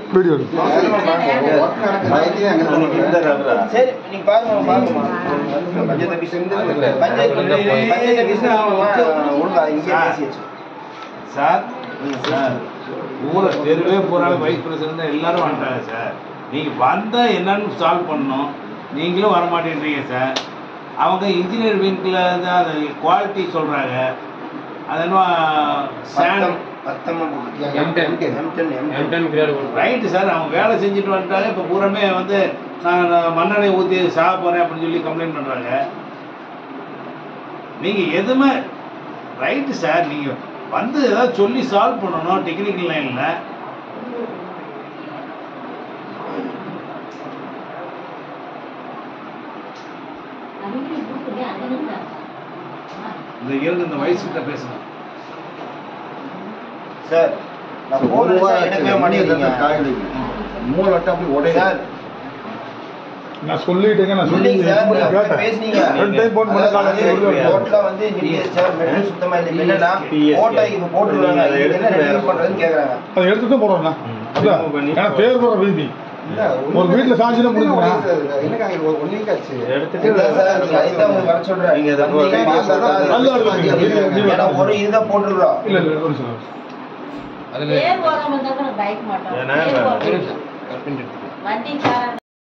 Video சரி நீங்க பாருங்க பாருங்கம்மா பஞ்சாயத்து ஆபீஸ் பஞ்சாயத்து பஞ்சாயத்து ஆபீஸ் ஒழுங்கா இங்கே பேசியாச்சு சார் சார் ஊரை தெருவே பூரா வைஸ் பிரசிடண்ட் எல்லாரும் வந்துட்டாங்க சார் நீங்கள் வந்தால் என்னன்னு சால்வ் பண்ணணும் நீங்களும் வர மாட்டேன்றீங்க சார் அவங்க இன்ஜினியர் விங்கில் தான் அது குவாலிட்டி சொல்கிறாங்க அது என்ன பத்தம் சாண்ட் பத்தம் M10. M10 M10 M10 grade one. Right sir அவங்க வேலை செஞ்சுட்டு வந்துட்டாங்க இப்போ பூராமே வந்து நான் நான் மண்ணெண்ணெய் ஊற்றி சாக போகிறேன் அப்படின்னு சொல்லி கம்ப்ளைண்ட் பண்ணுறாங்க நீங்கள் எதுவுமே ரைட்டு சார் நீங்கள் வந்து ஏதாவது சொல்லி சால்வ் பண்ணணும் டெக்னிக்கல் லைனில் இந்த இருந்து இந்த வயசுக்கிட்ட பேசணும் சார் நான் போன் சார் எடுக்கவே மாட்டேங்கிறீங்க மூணு வட்டம் அப்படி உடையுது சார் நான் சொல்லிட்டேங்க நான் சொல்லி இல்லைங்க சார் நீங்க அப்படி பேசுனீங்க ரெண்டு டைம் போன் பண்ண அதாவது ரோட்ல வந்து நிக்க சார் மெட்ரோ சுத்தமா இல்லை இப்ப என்னன்னா போட்டோ இப்ப போட்டுருவாங்க இதுக்கு என்ன ரெடி பண்றதுன்னு கேக்குறாங்க அதை எடுத்து தான் போடுறோம்ண்ணா அதான் ஏன்னா பேர் போடுற வீதி ஒரு வீட்டுல சாஞ்சினா முடிஞ்சுண்ணா என்னக்கா இது ஒரு ஒன் வீக் ஆச்சு இல்ல சார் நீங்க அதுதான் உங்களுக்கு வர சொல்றேன் நீங்க இதை வந்தீங்க, பார்த்தா தான் நல்லா இருக்கு. இது- இது- ஏன்னா ஒரு இதுதான் போட்டுருக்கோம் இல்ல இல்ல ஒரு நிமிஷம் அதுல பேர் ஓரம் வந்தா கூட பைக் மாட்டோம் ஏன்னா, பேர் ஒரு ஓரம் நிமிஷம். கட் பண்ணிட்டு எடுத்துக்கோ. வண்டிக்காரன்